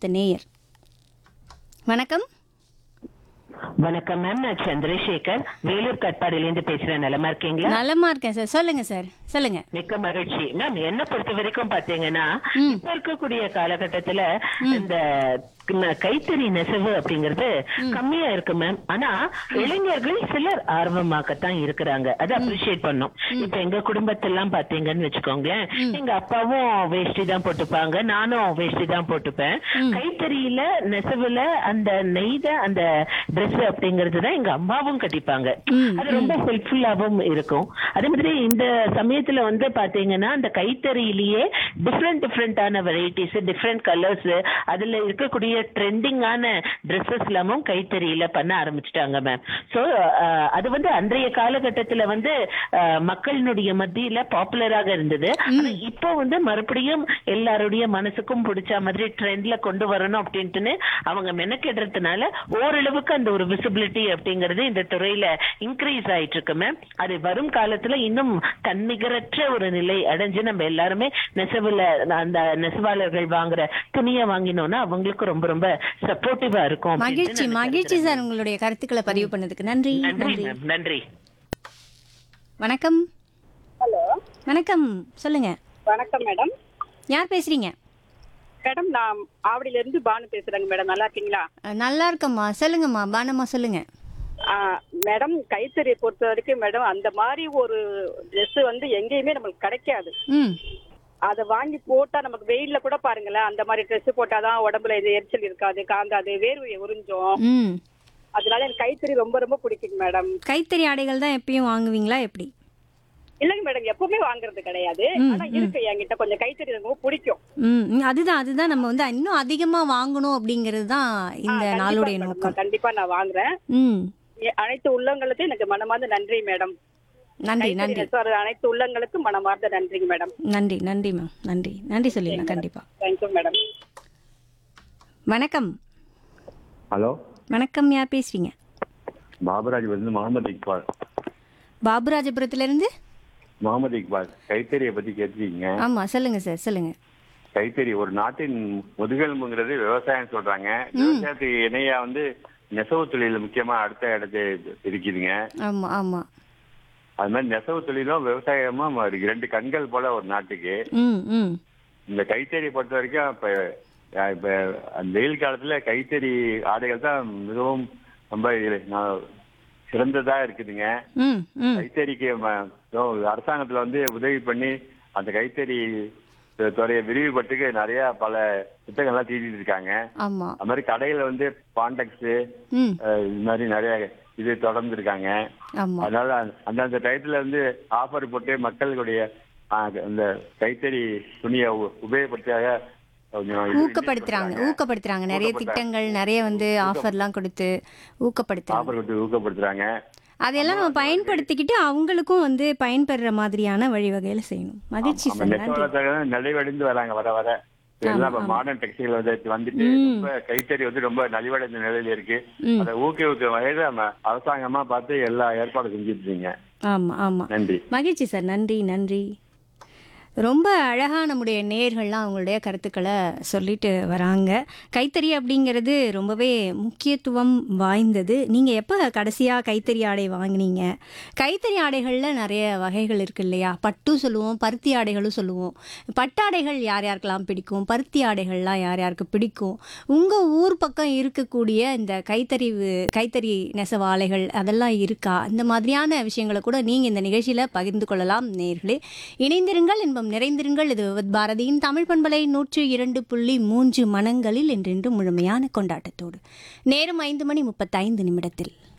அடுத்த நேயர் வணக்கம் வணக்கம் மேம் நான் சந்திரசேகர் வேலூர் கட்பாடியிலேருந்து பேசுறேன் நலமா இருக்கீங்களா நலமா இருக்கேன் சார் சொல்லுங்க சார் சொல்லுங்க மிக்க மகிழ்ச்சி மேம் என்ன பொறுத்த வரைக்கும் பாத்தீங்கன்னா இப்ப இருக்கக்கூடிய காலகட்டத்துல இந்த க- கைத்தறி நெசவு அப்படிங்கறது கம்மியா இருக்கு மேம் ஆனா இளைஞர்கள் சிலர் ஆர்வமாகத்தான் இருக்கிறாங்க அதை அப்ரிஷியேட் பண்ணோம் இப்ப எங்க குடும்பத்தெல்லாம் பாத்தீங்கன்னு வச்சுக்கோங்களேன் எங்க அப்பாவும் வேஷ்டி தான் போட்டுப்பாங்க நானும் வேஷ்டி தான் போட்டுப்பேன் கைத்தறியில நெசவுல அந்த நெய்த அந்த Dress அப்படிங்கிறது தான் எங்க அம்மாவும் கட்டிப்பாங்க அது ரொம்ப ஹெல்ப்ஃபுல்லாவும் இருக்கும் அதே மாதிரி இந்த சமயத்துல வந்து பாத்தீங்கன்னா அந்த கைத்தறியிலேயே டிஃப்ரெண்ட் டிஃப்ரெண்டான வெரைட்டிஸ் டிஃப்ரெண்ட் கலர்ஸ் அதுல இருக்கக்கூடிய ட்ரெண்டிங்கான ட்ரெஸ்ஸஸ் எல்லாமும் கைத்தறியில பண்ண ஆரம்பிச்சிட்டாங்க மேம் சோ அது வந்து அன்றைய காலகட்டத்துல வந்து அஹ், மக்களினுடைய மத்தியில பாப்புலராக இருந்தது ஆனா இப்போ வந்து மறுபடியும் எல்லாருடைய மனசுக்கும் பிடிச்ச மாதிரி ட்ரெண்ட்ல கொண்டு வரணும் அப்படின்ட்டுன்னு அவங்க மெனக்கெடுறதுனால ஓரளவுக்கு அந்த ஒரு விசிபிலிட்டி அப்படிங்கிறது இந்த துறையில இன்க்ரீஸ் ஆயிட்டு இருக்கு மேம் அது வரும் காலத்துல இன்னும் தன்னிகரற்ற ஒரு நிலை அடைஞ்சு நம்ம எல்லாருமே நெசவுல அந்த நெசவாளர்கள் வாங்குற துணியை வாங்கினோம்னா அவங்களுக்கு ரொம்ப ரொம்ப சப்போர்ட்டிவா இருக்கும் அப்படின்ட்டு மகிழ்ச்சி நான் மகிழ்ச்சி சார் உங்களுடைய கருத்துக்களை பதிவு பண்ணதுக்கு நன்றி நன்றி நன்றி மேம் நன்றி வணக்கம் ஹலோ வணக்கம் சொல்லுங்க வணக்கம் மேடம் யார் பேசுறீங்க மேடம் நான் ஆவடியில இருந்து பானு பேசுறேங்க மேடம் நல்லா இருக்கீங்களா அஹ், நல்லா இருக்கம்மா சொல்லுங்கம்மா பானம்மா சொல்லுங்க ஆ, மேடம் கைத்தறியை பொறுத்த வரைக்கும் மேடம் அந்த மாதிரி ஒரு Dress வந்து எங்கேயுமே நம்மளுக்கு கிடைக்காது ம் அதை வாங்கி போட்டா நமக்கு வெயில்ல கூட பாருங்களேன் அந்த மாதிரி Dress போட்டாதான் உடம்புல இது எரிச்சல் இருக்காது காந்தாது வேர்வை உறிஞ்சும் ம் அதனால எனக்கு கைத்தறி ரொம்ப ரொம்ப பிடிக்குங்க மேடம் கைத்தறி ஆடைகள் தான் எப்பயும் வாங்குவீங்களா எப்படி இல்லைங்க மேடம் எப்பவுமே வாங்குறது கிடையாது ஆனா இருக்கு என்கிட்ட கொஞ்சம் கைத்தறி ரொம்ப பிடிக்கும் ம் ம், அதுதான் அதுதான் நம்ம வந்து இன்னும் அதிகமா வாங்கணும் அப்படிங்கிறது தான் இந்த கண்டிப்பா நாளுடைய madam, நோக்கம் கண்டிப்பா நான் வாங்குறேன் ம் எ- அனைத்து உள்ளங்களுக்கும் எனக்கு மனமார்ந்த நன்றி மேடம் நன்றி கைத்தறி நன்றி நெசவாளர் அனைத்து உள்ளங்களுக்கு மனமார்ந்த நன்றிங்க மேடம் நன்றி நன்றி மேம் நன்றி நன்றி சொல்லிடலாம் கண்டிப்பா தேங்க்யூ மேடம் வணக்கம் ஹலோ வணக்கம் யார் பேசுறீங்க பாபராஜ் வந்து முகமது இக்பால் பாபுராஜபுரத்துல இருந்து முகமது இக்பால் கைத்தறியை பத்தி கேட்டிருக்கீங்க ஆமா சொல்லுங்க சார் சொல்லுங்க கைத்தறி ஒரு நாட்டின் முதுகெலும்புங்கிறது விவசாயம் சொல்றாங்க விவசாயத்துக்கு இணையா வந்து நெசவு தொழில் முக்கியமா அடுத்த இடத்தை இருக்குதுங்க ஆமா ஆமா அது மாதிரி நெசவு தொழிலும் விவசாயமும் ஒரு இரண்டு கண்கள் போல ஒரு நாட்டுக்கு ம் ம் இந்த கைத்தறி பொறுத்த வரைக்கும் இப்ப அஹ், இப்ப அந்த வெயில் காலத்துல கைத்தறி ஆடைகள் தான் மிகவும் ரொம்ப இ- நான் சிறந்ததா இருக்குதுங்க ம் ம் கைத்தறிக்கு ம- ஓ, அரசாங்கத்துல வந்து உதவி பண்ணி அந்த கைத்தறி து- துறையை விரிவுபடுத்துக்கு நிறைய பல திட்டங்கள்லாம் தீட்டிட்டு இருக்காங்க ஆமா அது மாதிரி கடையில வந்து பாண்டக்ஸ் ம் இது மாதிரி நிறைய இது தொடர்ந்து இருக்காங்க ஆமா அதனால அந்த- அந்தந்த டயத்துல வந்து ஆஃபர் போட்டு மக்களுடைய ஆ, இந்த கைத்தறி துணியை உ- உபயோகப்படுத்தியாக கொஞ்சம் இது ஊக்கப்படுத்துறாங்க பண்றாங்க. ஊக்கப்படுத்துறாங்க நிறைய ஊக்கப்படுத்த- திட்டங்கள் நிறைய வந்து ஆஃபர்லாம் கொடுத்து ஊக்கப்படுத்துறாங்க ஆஃபர் கொடுத்து ஊக்கப்படுத்துறாங்க அதையெல்லாம் நம்ம பயன்படுத்திக்கிட்டு அவங்களுக்கும் வந்து பயன்பெறுற மாதிரியான வழிவகையில செய்யணும் மகிழ்ச்சி நம்ம சார் நன்றி நெசவாளர்கள் நலிவடைந்து வராங்க வர வர எல்லாம் இப்ப மாடர்ன் டெக்ஸ்டைல் வந்து வந்துட்டு ரொம்ப கைத்தறி வந்து ரொம்ப நலிவடைந்த நிலையில இருக்கு ம். அதை ஊக்குவிக்க வகையில நம்ம அரசாங்கமா பார்த்து எல்லா ஏற்பாடும் செஞ்சுட்டு இருக்கீங்க ஆமா ஆமா நன்றி மகிழ்ச்சி சார் நன்றி நன்றி ரொம்ப அழகாக நம்முடைய நேயர்கள்லாம் அவங்களுடைய கருத்துக்களை சொல்லிட்டு வராங்க கைத்தறி அப்படிங்கிறது ரொம்பவே முக்கியத்துவம் வாய்ந்தது நீங்கள் எப்போ கடைசியாக கைத்தறி ஆடை வாங்கினீங்க கைத்தறி ஆடைகளில் நிறைய வகைகள் இருக்கு இல்லையா பட்டு சொல்லுவோம் பருத்தி ஆடைகளும் சொல்லுவோம் பட்டாடைகள் யார் யாருக்கெல்லாம் பிடிக்கும் பருத்தி ஆடைகள்லாம் யார் யாருக்கு பிடிக்கும் உங்கள் ஊர் பக்கம் இருக்கக்கூடிய இந்த கைத்தறி வு- கைத்தறி நெசவு ஆலைகள் அதெல்லாம் இருக்கா இந்த மாதிரியான விஷயங்களை கூட நீங்கள் இந்த நிகழ்ச்சியில் பகிர்ந்து கொள்ளலாம் நேர்களே இணைந்திருங்கள் இன்பம் நிறைந்திருங்கள் இது விவத் பாரதியின் தமிழ் பண்பலை நூற்று இரண்டு புள்ளி மூன்று மனங்களில் என்றென்று முழுமையான கொண்டாட்டத்தோடு நேரம் ஐந்து மணி முப்பத்தைந்து நிமிடத்தில்